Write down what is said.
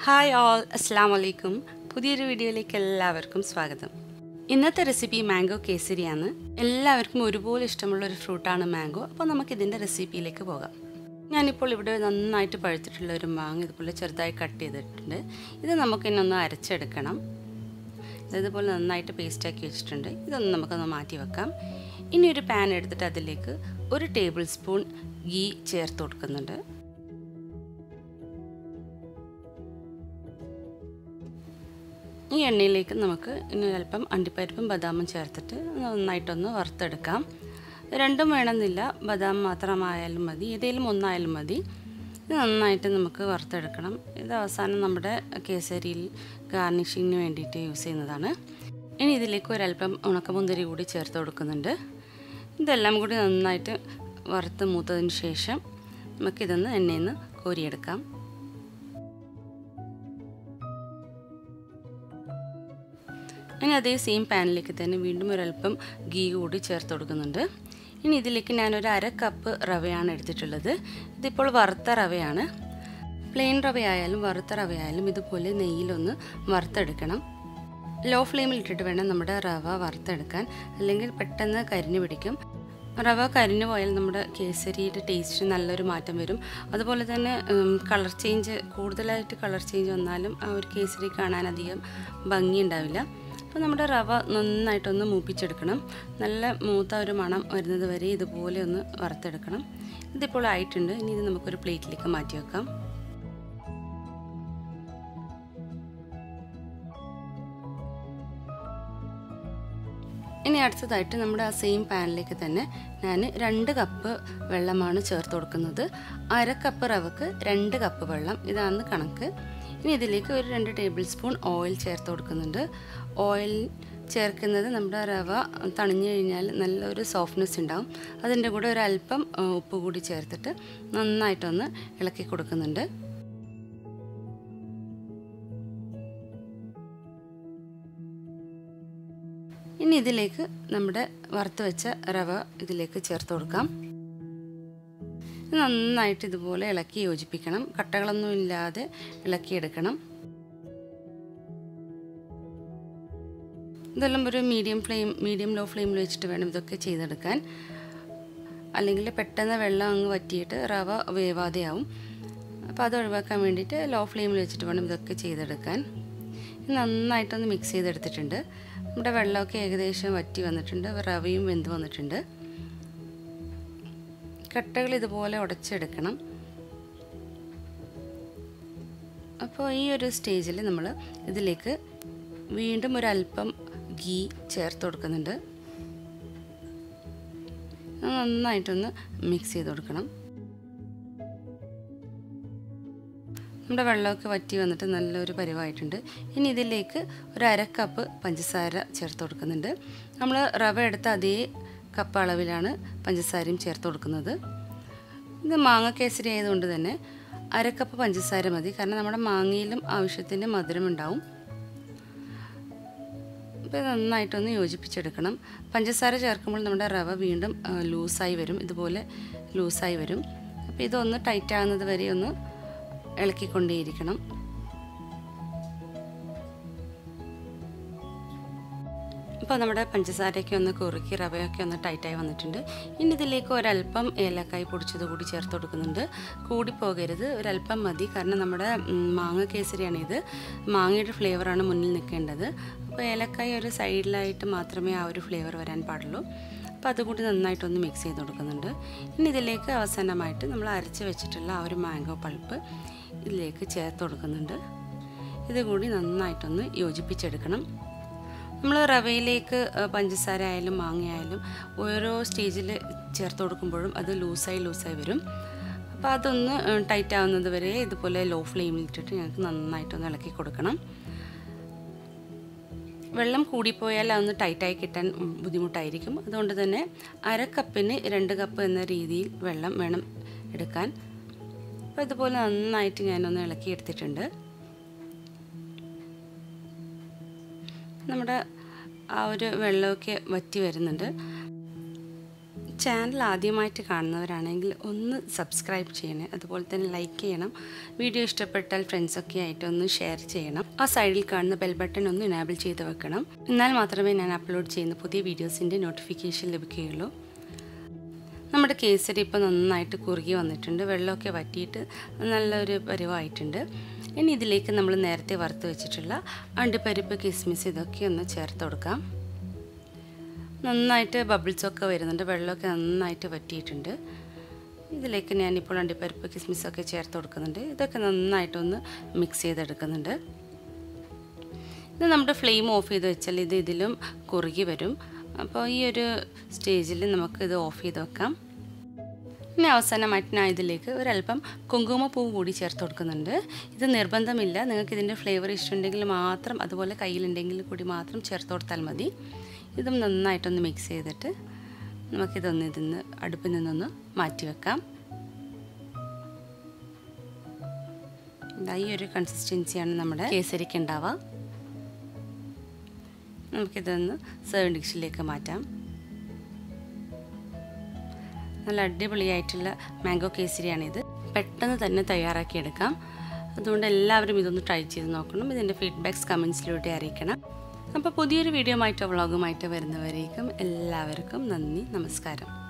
hi all അസ്സാം വലൈക്കും പുതിയൊരു വീഡിയോയിലേക്ക് എല്ലാവർക്കും സ്വാഗതം ഇന്നത്തെ റെസിപ്പി മാംഗോ കേസരിയാണ് എല്ലാവർക്കും ഒരുപോലെ ഇഷ്ടമുള്ള ഒരു ഫ്രൂട്ടാണ് മാംഗോ അപ്പോൾ നമുക്ക് ഇതിൻ്റെ റെസിപ്പിയിലേക്ക് പോകാം ഞാനിപ്പോൾ ഇവിടെ നന്നായിട്ട് പഴുത്തിട്ടുള്ള ഒരു മാങ്ങ ഇതുപോലെ ചെറുതായി കട്ട് ചെയ്തിട്ടുണ്ട് ഇത് നമുക്കിനി ഒന്ന് അരച്ചെടുക്കണം ഇതുപോലെ നന്നായിട്ട് പേസ്റ്റാക്കി വെച്ചിട്ടുണ്ട് ഇതൊന്ന് നമുക്കൊന്ന് മാറ്റി വെക്കാം ഇനി ഒരു പാൻ എടുത്തിട്ട് അതിലേക്ക് ഒരു ടേബിൾ സ്പൂൺ ഗീ ചേർത്ത് കൊടുക്കുന്നുണ്ട് ഈ എണ്ണയിലേക്ക് നമുക്ക് ഇനി അല്പം അണ്ടിപ്പരിപ്പും ബദാമും ചേർത്തിട്ട് നന്നായിട്ടൊന്ന് വറുത്തെടുക്കാം രണ്ടും വേണമെന്നില്ല ബദാം മാത്രമായാലും മതി ഏതെങ്കിലും ഒന്നായാലും മതി ഇത് നന്നായിട്ട് നമുക്ക് വറുത്തെടുക്കണം ഇത് അവസാനം നമ്മുടെ കേസരിയിൽ ഗാർണിഷിങ്ങിന് വേണ്ടിയിട്ട് യൂസ് ചെയ്യുന്നതാണ് ഇനി ഇതിലേക്ക് ഒരല്പം ഉണക്കമുന്തിരി കൂടി ചേർത്ത് കൊടുക്കുന്നുണ്ട് ഇതെല്ലാം കൂടി നന്നായിട്ട് വറുത്ത് മൂത്തതിന് ശേഷം നമുക്കിതൊന്ന് എണ്ണയിൽ നിന്ന് കോരിയെടുക്കാം ഇനി അതേ സെയിം പാനിലേക്ക് തന്നെ വീണ്ടും ഒരല്പം ഗീ കൂടി ചേർത്ത് കൊടുക്കുന്നുണ്ട് ഇനി ഇതിലേക്ക് ഞാനൊരു അര കപ്പ് റവയാണ് എടുത്തിട്ടുള്ളത് ഇതിപ്പോൾ വറുത്ത റവയാണ് പ്ലെയിൻ റവയായാലും വറുത്ത റവയായാലും ഇതുപോലെ നെയ്യിലൊന്ന് വറുത്തെടുക്കണം ലോ ഫ്ലെയിമിൽ ഇട്ടിട്ട് വേണം നമ്മുടെ റവ വറുത്തെടുക്കാൻ അല്ലെങ്കിൽ പെട്ടെന്ന് കരിഞ്ഞു പിടിക്കും റവ കരിഞ്ഞു പോയാൽ നമ്മുടെ കേസരിയുടെ ടേസ്റ്റ് നല്ലൊരു മാറ്റം വരും അതുപോലെ തന്നെ കളർ ചേഞ്ച് കൂടുതലായിട്ട് കളർ ചേഞ്ച് വന്നാലും ആ ഒരു കേസരി കാണാൻ അധികം ഭംഗി ഉണ്ടാവില്ല അപ്പോൾ നമ്മുടെ റവ നന്നായിട്ടൊന്ന് മൂപ്പിച്ചെടുക്കണം നല്ല മൂത്ത ഒരു മണം വരുന്നത് വരെ ഇതുപോലെ ഒന്ന് വറുത്തെടുക്കണം ഇതിപ്പോൾ ആയിട്ടുണ്ട് ഇനി ഇത് നമുക്കൊരു പ്ലേറ്റിലേക്ക് മാറ്റി വെക്കാം ഇനി അടുത്തതായിട്ട് നമ്മുടെ ആ സെയിം പാനിലേക്ക് തന്നെ ഞാൻ രണ്ട് കപ്പ് വെള്ളമാണ് ചേർത്ത് കൊടുക്കുന്നത് അര കപ്പ് റവക്ക് രണ്ട് കപ്പ് വെള്ളം ഇതാണ് കണക്ക് ഇനി ഇതിലേക്ക് ഒരു രണ്ട് ടേബിൾ സ്പൂൺ ഓയിൽ ചേർത്ത് കൊടുക്കുന്നുണ്ട് ഓയിൽ ചേർക്കുന്നത് നമ്മുടെ റവ തണിഞ്ഞു കഴിഞ്ഞാൽ നല്ലൊരു സോഫ്റ്റ്നെസ് ഉണ്ടാവും അതിൻ്റെ കൂടെ ഒരു അല്പം ഉപ്പ് കൂടി ചേർത്തിട്ട് നന്നായിട്ടൊന്ന് ഇളക്കി കൊടുക്കുന്നുണ്ട് ഇനി ഇതിലേക്ക് നമ്മുടെ വറുത്ത് വെച്ച റവ ഇതിലേക്ക് ചേർത്ത് കൊടുക്കാം നന്നായിട്ട് ഇതുപോലെ ഇളക്കി യോജിപ്പിക്കണം കട്ടകളൊന്നും ഇല്ലാതെ ഇളക്കിയെടുക്കണം ഇതെല്ലാം ഒരു മീഡിയം ഫ്ലെയിം മീഡിയം ലോ ഫ്ലെയിമിൽ വെച്ചിട്ട് വേണം ഇതൊക്കെ ചെയ്തെടുക്കാൻ അല്ലെങ്കിൽ പെട്ടെന്ന് വെള്ളം അങ്ങ് വറ്റിയിട്ട് റവ വേവാതെയാവും അപ്പോൾ അത് ഒഴിവാക്കാൻ വേണ്ടിയിട്ട് ലോ ഫ്ലെയിമിൽ വെച്ചിട്ട് വേണം ഇതൊക്കെ ചെയ്തെടുക്കാൻ നന്നായിട്ടൊന്ന് മിക്സ് ചെയ്തെടുത്തിട്ടുണ്ട് നമ്മുടെ വെള്ളമൊക്കെ ഏകദേശം വറ്റി വന്നിട്ടുണ്ട് റവയും വെന്ത് വന്നിട്ടുണ്ട് കട്ടകൾ ഇതുപോലെ ഉടച്ചെടുക്കണം അപ്പോൾ ഈ ഒരു സ്റ്റേജിൽ നമ്മൾ ഇതിലേക്ക് വീണ്ടും ഒരല്പം ഗീ ചേർത്ത് കൊടുക്കുന്നുണ്ട് നന്നായിട്ടൊന്ന് മിക്സ് ചെയ്ത് കൊടുക്കണം നമ്മുടെ വെള്ളമൊക്കെ വറ്റി വന്നിട്ട് നല്ലൊരു പരിവായിട്ടുണ്ട് ഇനി ഇതിലേക്ക് ഒരു അര കപ്പ് പഞ്ചസാര ചേർത്ത് കൊടുക്കുന്നുണ്ട് നമ്മൾ റവ എടുത്ത അതേ കപ്പ് അളവിലാണ് പഞ്ചസാരയും ചേർത്ത് കൊടുക്കുന്നത് ഇത് മാങ്ങ കേസരി ആയതുകൊണ്ട് തന്നെ അര കപ്പ് പഞ്ചസാര മതി കാരണം നമ്മുടെ മാങ്ങയിലും ആവശ്യത്തിന് മധുരം ഉണ്ടാവും അപ്പോൾ നന്നായിട്ടൊന്ന് യോജിപ്പിച്ചെടുക്കണം പഞ്ചസാര ചേർക്കുമ്പോൾ നമ്മുടെ റവ വീണ്ടും ലൂസായി വരും ഇതുപോലെ ലൂസായി വരും അപ്പോൾ ഇതൊന്ന് ടൈറ്റ് ആകുന്നത് വരെ ഒന്ന് ഇളക്കിക്കൊണ്ടേയിരിക്കണം ഇപ്പോൾ നമ്മുടെ പഞ്ചസാരയൊക്കെ ഒന്ന് കുറുക്കി റവയൊക്കെ ഒന്ന് ടൈറ്റായി വന്നിട്ടുണ്ട് ഇനി ഇതിലേക്ക് ഒരല്പം ഏലക്കായ് പൊടിച്ചത് കൂടി ചേർത്ത് കൊടുക്കുന്നുണ്ട് കൂടി പോകരുത് ഒരല്പം മതി കാരണം നമ്മുടെ മാങ്ങ കേസരിയാണ് ഇത് മാങ്ങയുടെ ഫ്ലേവറാണ് മുന്നിൽ നിൽക്കേണ്ടത് അപ്പോൾ ഏലക്കായ് ഒരു സൈഡിലായിട്ട് മാത്രമേ ആ ഒരു ഫ്ലേവർ വരാൻ പാടുള്ളൂ അപ്പോൾ അതുകൂടി നന്നായിട്ടൊന്ന് മിക്സ് ചെയ്ത് കൊടുക്കുന്നുണ്ട് ഇനി ഇതിലേക്ക് അവസാനമായിട്ട് നമ്മൾ അരച്ച് വെച്ചിട്ടുള്ള ആ ഒരു മാംഗോ പൾപ്പ് ഇതിലേക്ക് ചേർത്ത് കൊടുക്കുന്നുണ്ട് ഇതുകൂടി നന്നായിട്ടൊന്ന് യോജിപ്പിച്ചെടുക്കണം നമ്മൾ റവയിലേക്ക് പഞ്ചസാര ആയാലും മാങ്ങ ആയാലും ഓരോ സ്റ്റേജിൽ ചേർത്ത് കൊടുക്കുമ്പോഴും അത് ലൂസായി ലൂസായി വരും അപ്പോൾ അതൊന്ന് ടൈറ്റ് ആവുന്നത് വരെ ഇതുപോലെ ലോ ഫ്ലെയിമിൽ ഇട്ടിട്ട് ഞങ്ങൾക്ക് നന്നായിട്ടൊന്ന് ഇളക്കി കൊടുക്കണം വെള്ളം കൂടിപ്പോയാൽ അതൊന്ന് ടൈറ്റായി കിട്ടാൻ ബുദ്ധിമുട്ടായിരിക്കും അതുകൊണ്ട് തന്നെ അര കപ്പിന് രണ്ട് കപ്പ് എന്ന രീതിയിൽ വെള്ളം വേണം എടുക്കാൻ അപ്പോൾ ഇതുപോലെ നന്നായിട്ട് ഞാനൊന്ന് ഇളക്കി എടുത്തിട്ടുണ്ട് നമ്മുടെ ആ ഒരു വെള്ളമൊക്കെ വറ്റി വരുന്നുണ്ട് ചാനൽ ആദ്യമായിട്ട് കാണുന്നവരാണെങ്കിൽ ഒന്ന് സബ്സ്ക്രൈബ് ചെയ്യണേ അതുപോലെ തന്നെ ലൈക്ക് ചെയ്യണം വീഡിയോ ഇഷ്ടപ്പെട്ടാൽ ഫ്രണ്ട്സൊക്കെ ആയിട്ട് ഒന്ന് ഷെയർ ചെയ്യണം ആ സൈഡിൽ കാണുന്ന ബെൽ ബട്ടൺ ഒന്ന് എനാബിൾ ചെയ്ത് വെക്കണം എന്നാൽ മാത്രമേ ഞാൻ അപ്ലോഡ് ചെയ്യുന്ന പുതിയ വീഡിയോസിൻ്റെ നോട്ടിഫിക്കേഷൻ ലഭിക്കുകയുള്ളൂ നമ്മുടെ കേസരി ഇപ്പോൾ നന്നായിട്ട് കുറുകി വന്നിട്ടുണ്ട് വെള്ളമൊക്കെ വറ്റിയിട്ട് നല്ലൊരു പരുവായിട്ടുണ്ട് ഇനി ഇതിലേക്ക് നമ്മൾ നേരത്തെ വറുത്ത് വെച്ചിട്ടുള്ള അണ്ടിപ്പരിപ്പ് കിസ്മിസ് ഇതൊക്കെ ഒന്ന് ചേർത്ത് കൊടുക്കാം നന്നായിട്ട് ബബിൾസൊക്കെ വരുന്നുണ്ട് വെള്ളമൊക്കെ നന്നായിട്ട് വറ്റിയിട്ടുണ്ട് ഇതിലേക്ക് ഞാനിപ്പോൾ അണ്ടിപ്പരിപ്പ് കിസ്മിസൊക്കെ ചേർത്ത് കൊടുക്കുന്നുണ്ട് ഇതൊക്കെ നന്നായിട്ടൊന്ന് മിക്സ് ചെയ്തെടുക്കുന്നുണ്ട് ഇത് നമ്മുടെ ഫ്ലെയിം ഓഫ് ചെയ്ത് വെച്ചാൽ ഇത് ഇതിലും കുറുകി വരും അപ്പോൾ ഈ ഒരു സ്റ്റേജിൽ നമുക്ക് ഇത് ഓഫ് ചെയ്ത് വെക്കാം ഇനി അവസാനമായിട്ട് ഞാൻ ഇതിലേക്ക് ഒരല്പം കുങ്കുമപ്പൂവ് കൂടി ചേർത്ത് കൊടുക്കുന്നുണ്ട് ഇത് നിർബന്ധമില്ല നിങ്ങൾക്ക് ഇതിൻ്റെ ഫ്ലേവർ ഇഷ്ടമുണ്ടെങ്കിൽ മാത്രം അതുപോലെ കയ്യിലുണ്ടെങ്കിൽ കൂടി മാത്രം ചേർത്ത് കൊടുത്താൽ മതി ഇതും നന്നായിട്ടൊന്ന് മിക്സ് ചെയ്തിട്ട് നമുക്കിതൊന്ന് ഇതിന്ന് അടുപ്പിൽ നിന്നൊന്ന് മാറ്റി വെക്കാം ഈ ഒരു കൺസിസ്റ്റൻസിയാണ് നമ്മുടെ കേസരിക്ക് ഉണ്ടാവുക നമുക്കിതൊന്ന് സെർവ് ഡിഷിലേക്ക് മാറ്റാം നല്ല അടിപൊളിയായിട്ടുള്ള മാംഗോ കേസരിയാണിത് പെട്ടെന്ന് തന്നെ തയ്യാറാക്കിയെടുക്കാം അതുകൊണ്ട് എല്ലാവരും ഇതൊന്ന് ട്രൈ ചെയ്ത് നോക്കണം ഇതിൻ്റെ ഫീഡ്ബാക്ക്സ് കമൻസിലൂടെ അറിയിക്കണം അപ്പോൾ പുതിയൊരു വീഡിയോ ആയിട്ടോ വ്ളോഗുമായിട്ടോ വരുന്നവരേക്കും എല്ലാവർക്കും നന്ദി നമസ്കാരം